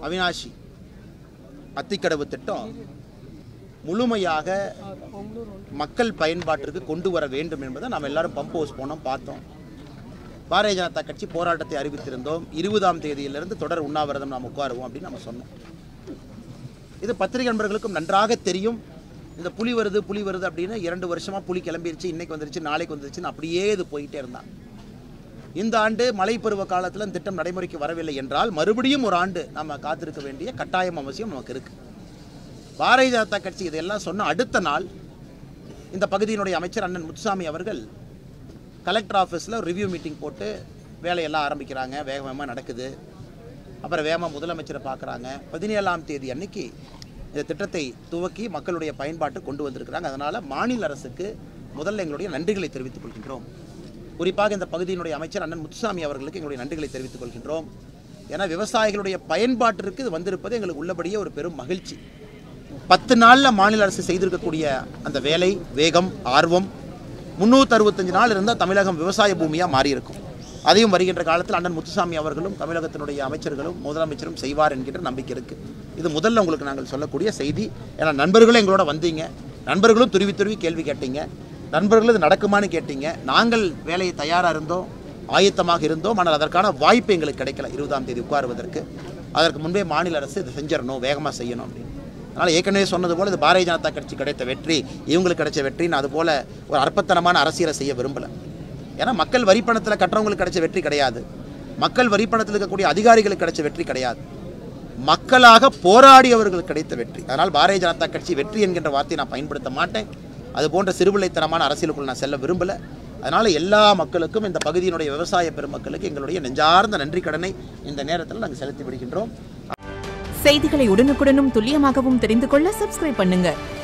அவினாஷி அத்திக்கடவு திட்டம் முழுமையாக மக்கள் பயன்பாட்டிற்கு கொண்டு வர வேண்டும் என்பதை நாம் எல்லாரும் பம்ப் ஹவுஸ் போனோம் பார்த்தோம் பாரதிய ஜனதா கட்சி போராட்டத்தை அறிவித்திருந்தோம் இருபதாம் தேதியிலிருந்து தொடர் உண்ணாவிரதம் நாம் உட்காருவோம் அப்படின்னு நம்ம சொன்னோம் இது பத்திரிகை நண்பர்களுக்கும் நன்றாக தெரியும் இந்த புலி வருது புலி வருது அப்படின்னு இரண்டு வருஷமா புலி கிளம்பிருச்சு இன்னைக்கு வந்துருச்சு நாளைக்கு வந்துருச்சுன்னு அப்படியே இது போயிட்டே இருந்தான் இந்த ஆண்டு மழை பருவ காலத்தில் இந்த திட்டம் நடைமுறைக்கு வரவில்லை என்றால் மறுபடியும் ஒரு ஆண்டு நம்ம காத்திருக்க வேண்டிய கட்டாயம் அவசியம் நமக்கு இருக்கு பாரதிய ஜனதா கட்சி இதெல்லாம் சொன்ன அடுத்த நாள் இந்த பகுதியினுடைய அமைச்சர் அண்ணன் முத்துசாமி அவர்கள் கலெக்டர் ஆஃபீஸில் ரிவ்யூ மீட்டிங் போட்டு வேலையெல்லாம் ஆரம்பிக்கிறாங்க வேக வேகமாக நடக்குது அப்புறம் வேகமாக முதலமைச்சரை பார்க்குறாங்க பதினேழாம் தேதி அன்னைக்கு இந்த திட்டத்தை துவக்கி மக்களுடைய பயன்பாட்டு கொண்டு வந்திருக்கிறாங்க அதனால் மாநில அரசுக்கு முதல்ல எங்களுடைய நன்றிகளை தெரிவித்துக் கொள்கின்றோம் குறிப்பாக இந்த பகுதியினுடைய அமைச்சர் அண்ணன் முத்துசாமி அவர்களுக்கு எங்களுடைய நன்றிகளை தெரிவித்துக் கொள்கின்றோம் ஏன்னா விவசாயிகளுடைய பயன்பாட்டிற்கு இது வந்திருப்பது எங்களுக்கு உள்ளபடியே ஒரு பெரும் மகிழ்ச்சி பத்து நாளில் மாநில அரசு செய்திருக்கக்கூடிய அந்த வேலை வேகம் ஆர்வம் முந்நூற்றி அறுபத்தஞ்சு நாள் இருந்தால் தமிழகம் விவசாய பூமியாக மாறியிருக்கும் அதையும் வருகின்ற காலத்தில் அண்ணன் முத்துசாமி அவர்களும் தமிழகத்தினுடைய அமைச்சர்களும் முதலமைச்சரும் செய்வார் என்கின்ற நம்பிக்கை இருக்குது இது முதல்ல உங்களுக்கு நாங்கள் சொல்லக்கூடிய செய்தி ஏன்னா நண்பர்களும் எங்களோட வந்தீங்க நண்பர்களும் துருவி துருவி கேள்வி கேட்டீங்க நண்பர்களும் இது நடக்குமான்னு கேட்டீங்க நாங்கள் வேலையை தயாராக இருந்தோம் ஆயத்தமாக இருந்தோம் ஆனால் அதற்கான வாய்ப்பு எங்களுக்கு கிடைக்கல இருபதாம் தேதி உட்காருவதற்கு அதற்கு முன்பே மாநில அரசு இதை செஞ்சிடணும் வேகமாக செய்யணும் அப்படின்னு அதனால் ஏற்கனவே சொன்னது போல் இது பாரதிய ஜனதா கட்சி கிடைத்த வெற்றி இவங்களுக்கு கிடைச்ச வெற்றின்னு அது போல் ஒரு அற்பத்தனமான அரசியலை செய்ய விரும்பலை ஏன்னா மக்கள் வரிப்பணத்தில் கட்டுறவங்களுக்கு கிடைச்ச வெற்றி கிடையாது மக்கள் வரிப்பணத்தில் இருக்கக்கூடிய அதிகாரிகளுக்கு கிடைச்ச வெற்றி கிடையாது மக்களாக போராடியவர்களுக்கு கிடைத்த வெற்றி அதனால் பாரதிய ஜனதா கட்சி வெற்றி என்கின்ற வார்த்தையை நான் பயன்படுத்த மாட்டேன் அது போன்ற சிறுபிள்ளைத்தனமான அரசியலுக்குள் நான் செல்ல விரும்பலை அதனால் எல்லா மக்களுக்கும் இந்த பகுதியினுடைய விவசாய பெருமக்களுக்கு எங்களுடைய நெஞ்சார்ந்த நன்றி கடனை இந்த நேரத்தில் நாங்கள் செலுத்தி விடுகின்றோம் செய்திகளை உடனுக்குடனும் துல்லியமாகவும் தெரிந்து கொள்ள சப்ஸ்கிரைப் பண்ணுங்க